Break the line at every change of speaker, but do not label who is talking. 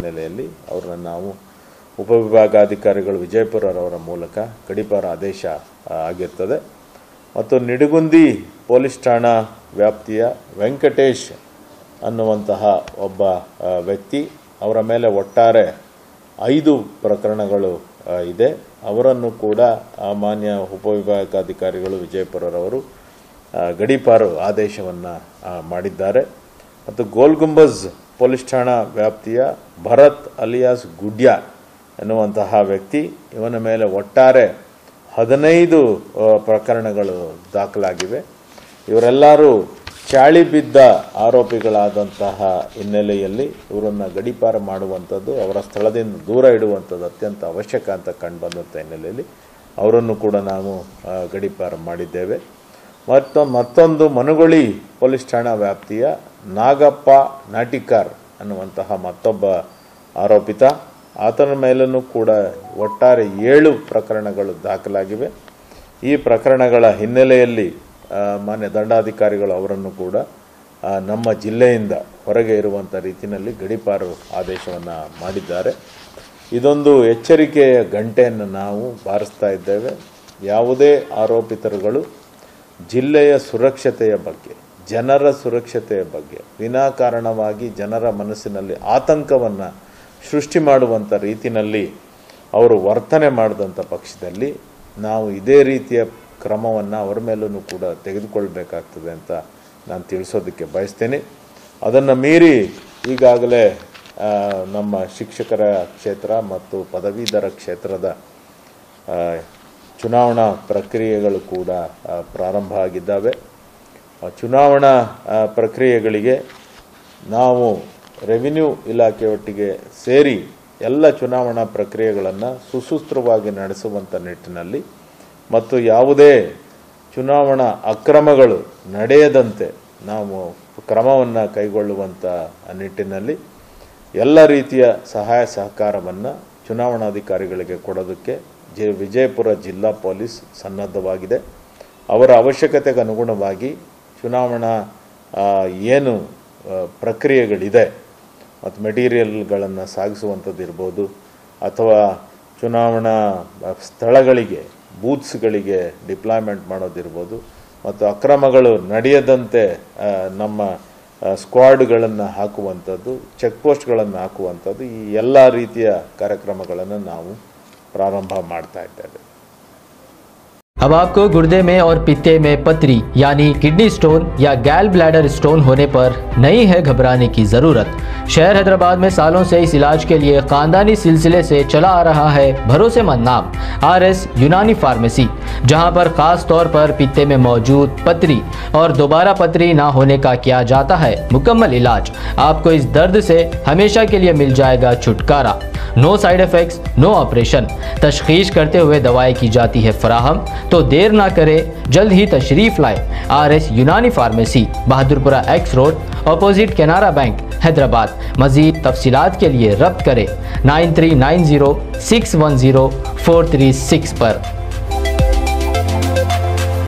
ಹಿನ್ನೆಲೆಯಲ್ಲಿ ಅವ್ರನ್ನ ನಾವು ಉಪವಿಭಾಗಾಧಿಕಾರಿಗಳು ವಿಜಯಪುರರವರ ಮೂಲಕ ಗಡೀಪಾರ ಆದೇಶ ಆ, ಆಗಿರ್ತದೆ ಮತ್ತು ನಿಡಗುಂದಿ ಪೊಲೀಸ್ ಠಾಣಾ ವ್ಯಾಪ್ತಿಯ ವೆಂಕಟೇಶ್ ಅನ್ನುವಂತಹ ಒಬ್ಬ ಆ, ವ್ಯಕ್ತಿ ಅವರ ಮೇಲೆ ಒಟ್ಟಾರೆ ಐದು ಪ್ರಕರಣಗಳು ಆ, ಇದೆ ಅವರನ್ನು ಕೂಡ ಆ ಮಾನ್ಯ ಉಪವಿಭಾಗಾಧಿಕಾರಿಗಳು ವಿಜಯಪುರರವರು ಆ, ಗಡೀಪಾರು ಆದೇಶವನ್ನು ಮಾಡಿದ್ದಾರೆ ಮತ್ತು ಗೋಲ್ ಗುಂಬಜ್ ಪೊಲೀಸ್ ಠಾಣಾ ವ್ಯಾಪ್ತಿಯ ಭರತ್ ಅಲಿಯಾಸ್ ಗುಡ್ಯ ಎನ್ನುವಂತಹ ವ್ಯಕ್ತಿ ಇವನ ಮೇಲೆ ಒಟ್ಟಾರೆ ಹದಿನೈದು ಆ, ಪ್ರಕರಣಗಳು ದಾಖಲಾಗಿವೆ ಇವರೆಲ್ಲರೂ ಚಾಳಿ ಬಿದ್ದ ಆರೋಪಿಗಳಾದಂತಹ ಹಿನ್ನೆಲೆಯಲ್ಲಿ ಇವರನ್ನು ಗಡೀಪಾರು ಮಾಡುವಂಥದ್ದು ಅವರ ಸ್ಥಳದಿಂದ ದೂರ ಇಡುವಂಥದ್ದು ಅತ್ಯಂತ ಅವಶ್ಯಕ ಅಂತ ಕಂಡುಬಂದಂಥ ಹಿನ್ನೆಲೆಯಲ್ಲಿ ಅವರನ್ನು ಕೂಡ ನಾವು ಆ, ಗಡೀಪಾರು ಮಾಡಿದ್ದೇವೆ ಮತ್ತು ಮತ್ತೊಂದು ಮನುಗೊಳಿ ಪೊಲೀಸ್ ಠಾಣಾ ವ್ಯಾಪ್ತಿಯ ನಾಗಪ್ಪ ನಾಟಿಕಾರ್ ಅನ್ನುವಂತಹ ಮತ್ತೊಬ್ಬ ಆರೋಪಿತ ಆತನ ಮೇಲೂ ಕೂಡ ಒಟ್ಟಾರೆ ಏಳು ಪ್ರಕರಣಗಳು ದಾಖಲಾಗಿವೆ ಈ ಪ್ರಕರಣಗಳ ಹಿನ್ನೆಲೆಯಲ್ಲಿ ಆ, ಮಾನ್ಯ ದಂಡಾಧಿಕಾರಿಗಳು ಅವರನ್ನು ಕೂಡ ಆ, ನಮ್ಮ ಜಿಲ್ಲೆಯಿಂದ ಹೊರಗೆ ಇರುವಂಥ ರೀತಿಯಲ್ಲಿ ಗಡೀಪಾರು ಆದೇಶವನ್ನು ಮಾಡಿದ್ದಾರೆ ಇದೊಂದು ಎಚ್ಚರಿಕೆಯ ಗಂಟೆಯನ್ನು ನಾವು ಬಾರಿಸ್ತಾ ಇದ್ದೇವೆ ಯಾವುದೇ ಆರೋಪಿತರುಗಳು ಜಿಲ್ಲೆಯ ಸುರಕ್ಷತೆಯ ಬಗ್ಗೆ ಜನರ ಸುರಕ್ಷತೆಯ ಬಗ್ಗೆ ವಿನಾಕಾರಣವಾಗಿ ಜನರ ಮನಸ್ಸಿನಲ್ಲಿ ಆತಂಕವನ್ನು ಸೃಷ್ಟಿ ಮಾಡುವಂಥ ರೀತಿಯಲ್ಲಿ ಅವರು ವರ್ತನೆ ಮಾಡಿದಂಥ ಪಕ್ಷದಲ್ಲಿ ನಾವು ಇದೇ ರೀತಿಯ ಕ್ರಮವನ್ನು ಅವರ ಮೇಲೂ ಕೂಡ ತೆಗೆದುಕೊಳ್ಬೇಕಾಗ್ತದೆ ಅಂತ ನಾನು ತಿಳಿಸೋದಕ್ಕೆ ಬಯಸ್ತೇನೆ ಅದನ್ನು ಮೀರಿ ಈಗಾಗಲೇ ಆ, ನಮ್ಮ ಶಿಕ್ಷಕರ ಕ್ಷೇತ್ರ ಮತ್ತು ಪದವೀಧರ ಕ್ಷೇತ್ರದ ಆ, ಚುನಾವಣಾ ಪ್ರಕ್ರಿಯೆಗಳು ಕೂಡ ಆ, ಪ್ರಾರಂಭ ಆಗಿದ್ದಾವೆ ಆ ಚುನಾವಣಾ ಆ, ಪ್ರಕ್ರಿಯೆಗಳಿಗೆ ನಾವು ರೆವಿನ್ಯೂ ಇಲಾಖೆಯೊಟ್ಟಿಗೆ ಸೇರಿ ಎಲ್ಲ ಚುನಾವಣಾ ಪ್ರಕ್ರಿಯೆಗಳನ್ನು ಸುಸೂತ್ರವಾಗಿ ನಡೆಸುವಂಥ ನಿಟ್ಟಿನಲ್ಲಿ ಮತ್ತು ಯಾವುದೇ ಚುನಾವಣಾ ಅಕ್ರಮಗಳು ನಡೆಯದಂತೆ ನಾವು ಕ್ರಮವನ್ನು ಕೈಗೊಳ್ಳುವಂಥ ನಿಟ್ಟಿನಲ್ಲಿ ಎಲ್ಲ ರೀತಿಯ ಸಹಾಯ ಸಹಕಾರವನ್ನು ಚುನಾವಣಾಧಿಕಾರಿಗಳಿಗೆ ಕೊಡೋದಕ್ಕೆ ಜೆ ವಿಜಯಪುರ ಜಿಲ್ಲಾ ಪೊಲೀಸ್ ಸನ್ನದ್ಧವಾಗಿದೆ ಅವರ ಅವಶ್ಯಕತೆಗೆ ಅನುಗುಣವಾಗಿ ಚುನಾವಣಾ ಆ, ಏನು ಆ, ಪ್ರಕ್ರಿಯೆಗಳಿದೆ ಮತ್ತು ಮೆಟೀರಿಯಲ್ಗಳನ್ನು ಸಾಗಿಸುವಂಥದ್ದು ಇರ್ಬೋದು ಅಥವಾ ಚುನಾವಣಾ ಸ್ಥಳಗಳಿಗೆ ಬೂತ್ಸ್ಗಳಿಗೆ ಡಿಪ್ಲಾಯ್ಮೆಂಟ್ ಮಾಡೋದಿರ್ಬೋದು ಮತ್ತು ಅಕ್ರಮಗಳು ನಡೆಯದಂತೆ ಆ, ನಮ್ಮ ಸ್ಕ್ವಾಡ್ಗಳನ್ನು ಹಾಕುವಂಥದ್ದು ಚೆಕ್ ಪೋಸ್ಟ್ಗಳನ್ನು ಹಾಕುವಂಥದ್ದು ಈ ಎಲ್ಲ ರೀತಿಯ ಕಾರ್ಯಕ್ರಮಗಳನ್ನು ನಾವು ಪ್ರಾರಂಭ ಮಾಡ್ತಾ ಇದ್ದೇವೆ
अब आपको गुर्दे में और पित्ते में पथरी यानी किडनी स्टोन या गैल ब्लैडर स्टोन होने पर नहीं है घबराने की ज़रूरत शहर हैदराबाद में सालों से इस इलाज के लिए खानदानी सिलसिले से चला आ रहा है भरोसेमंद नाम आर एस यूनानी फार्मेसी जहां पर खास तौर पर पित्ते में मौजूद पथरी और दोबारा पथरी ना होने का किया जाता है मुकम्मल इलाज आपको इस दर्द से हमेशा के लिए मिल जाएगा छुटकारा no side effects no operation तशखीश करते हुए दवाई की जाती है फराहम तो देर ना करें जल्द ही तशरीफ लाए R S Unani pharmacy Bahadurpura X road opposite Canara bank Hyderabad मजीद तफसीलात के लिए रब्त करें nine three nine zero six one zero four three six पर